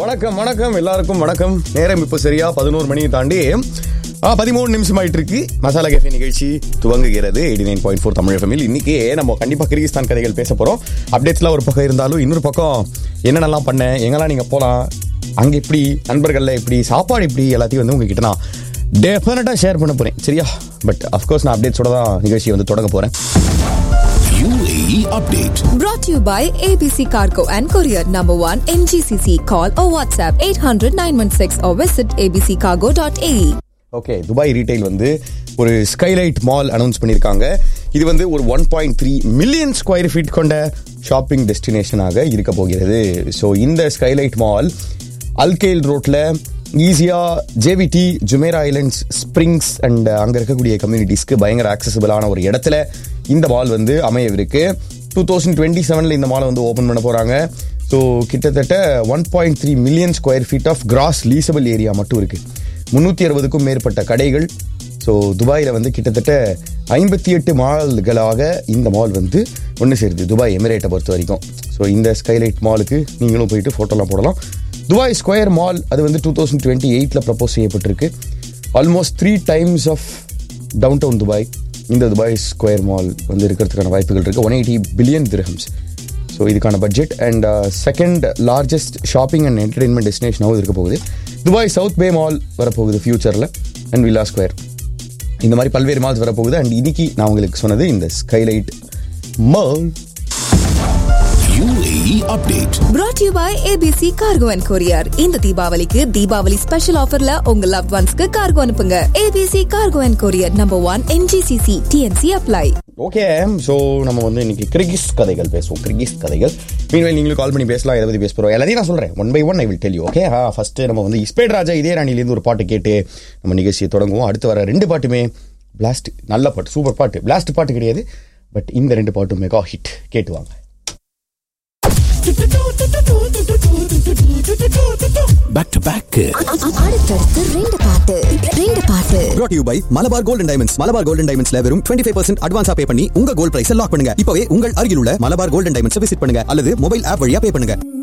வணக்கம் வணக்கம் எல்லாருக்கும் வணக்கம் நேரம் இப்போ சரியா பதினோரு மணியை தாண்டி ஆ, பதிமூணு நிமிஷம் ஆயிட்டு இருக்கு மசாலா கேஃபே நிகழ்ச்சி துவங்குகிறது eighty nine point four Tamil எஃப்எம்மில் இன்னைக்கு நம்ம கண்டிப்பா கிர்கிஸ்தான் கதைகள் பேச போறோம் அப்டேட்ஸ்லாம் ஒரு பக்கம் இருந்தாலும் இன்னொரு பக்கம் என்னென்னலாம் பண்ணேன் எங்கெல்லாம் நீங்க போலாம் அங்க எப்படி நண்பர்கள்ல எப்படி சாப்பாடு எப்படி எல்லாத்தையும் வந்து உங்ககிட்ட நான் டெஃபினட்டா ஷேர் பண்ண போறேன் சரியா பட் அஃப்கோர்ஸ் நான் அப்டேட்ஸோட தான் நிகழ்ச்சியை வந்து தொடங்க போறேன் UAE update. Brought to you by ABC Cargo and Courier Number 1 MGCC. Call or WhatsApp 800 916 or visit abccargo.ae. Okay Dubai retail வந்து ஒரு ஸ்கைலைட் மால் அனௌன்ஸ் பண்ணியிருக்காங்க இது வந்து ஒரு one point three million square feet கொண்ட ஷாப்பிங் டெஸ்டினேஷனாக இருக்க போகிறது ஸோ இந்த ஸ்கைலைட் மால் அல்கேல் ரோட்ல ஈஸியாக JVT Jumeirah islands springs and அங்கே இருக்கக்கூடிய கம்யூனிட்டிஸ்க்கு பயங்கர ஆக்சசபிளான ஒரு இடத்துல இந்த மால் வந்து அமையவிருக்கு டூ தௌசண்ட் டுவெண்ட்டி செவனில் இந்த மாலை வந்து ஓப்பன் பண்ண போகிறாங்க ஸோ கிட்டத்தட்ட one point three million square feet of gross leasable area மட்டும் இருக்குது முந்நூற்றி அறுபதுக்கும் மேற்பட்ட கடைகள் ஸோ துபாயில் வந்து கிட்டத்தட்ட ஐம்பத்தி எட்டு மால்களாக இந்த மால் வந்து ஒன்று சேருது துபாய் எமிரேட்டை பொறுத்த வரைக்கும் ஸோ இந்த ஸ்கைலைட் மாலுக்கு நீங்களும் போயிட்டு ஃபோட்டோலாம் போடலாம் துபாய் ஸ்கொயர் மால் அது வந்து டூ தௌசண்ட் டுவெண்ட்டி எயிட்டில் ப்ரப்போஸ் செய்யப்பட்டிருக்கு almost three times of downtown Dubai இந்த துபாய் ஸ்கொயர் மால் வந்து இருக்கிறதுக்கான வாய்ப்புகள் இருக்குது one eighty billion dirhams so இதுக்கான budget and second largest shopping and entertainment டெஸ்டினேஷனாகவும் இருக்க போகுது துபாய் சவுத் பே மால் வரப்போகுது ஃபியூச்சரில் அண்ட் வில்லா ஸ்கொயர் இந்த மாதிரி பல்வேறு மால்ஸ் வரப்போகுது அண்ட் இன்னைக்கு நான் உங்களுக்கு சொன்னது இந்த skylight mall UAE update. Brought to you by ABC Cargo and Courier. இந்த தீபாவளிக்கு தீபாவளி ஸ்பெஷல் ஆஃபர்ல உங்க லவ்ட் ஒன்ஸ்க்கு கார்கோ அனுப்புங்க ABC Cargo and Courier Number 1 MGCC TNC apply. Okay so நம்ம வந்து இன்னைக்கு கிரிகிஸ் கதைகள் பேசுவோம் கிரிகிஸ் கதைகள் மீன்வேல் நீங்களும் கால் பண்ணி பேசலாம் எதை பற்றி பேச போகிறோம் எல்லாத்தையும் நான் சொல்கிறேன் one by one I will tell you okay ah first நம்ம வந்து இஸ்பேட் ராஜா இதே ராணிலேருந்து ஒரு பாட்டு கேட்டு நம்ம நிகழ்ச்சியை தொடங்குவோம் அடுத்து வர ரெண்டு பாட்டுமே பிளாஸ்ட் நல்ல பாட்டு சூப்பர் பாட்டு பிளாஸ்ட் பாட்டு கிடையாது பட் இந்த ரெண்டு பாட்டும் மெகா ஹிட் கேட்டு வாங்க Back to back. அடுத்தடுத்து ரெண்டு பாட்டு ரெண்டு பாட்டு brought to you by Malabar golden diamonds Malabar golden டைமண்ட்ஸ்ல வெறும் 25% ஃபைவ் பர்சன்ட் அட்வான்ஸா பே பண்ணி உங்க கோல்ட் பிரைஸ் லாக் பண்ணுங்க இப்பவே உங்கள் அருகில் உள்ள மலபார் கோல்டன் டைமண்ட்ஸ் விசிட் பண்ணுங்க அல்லது மொபைல் ஆப் வழியா பே பண்ணுங்க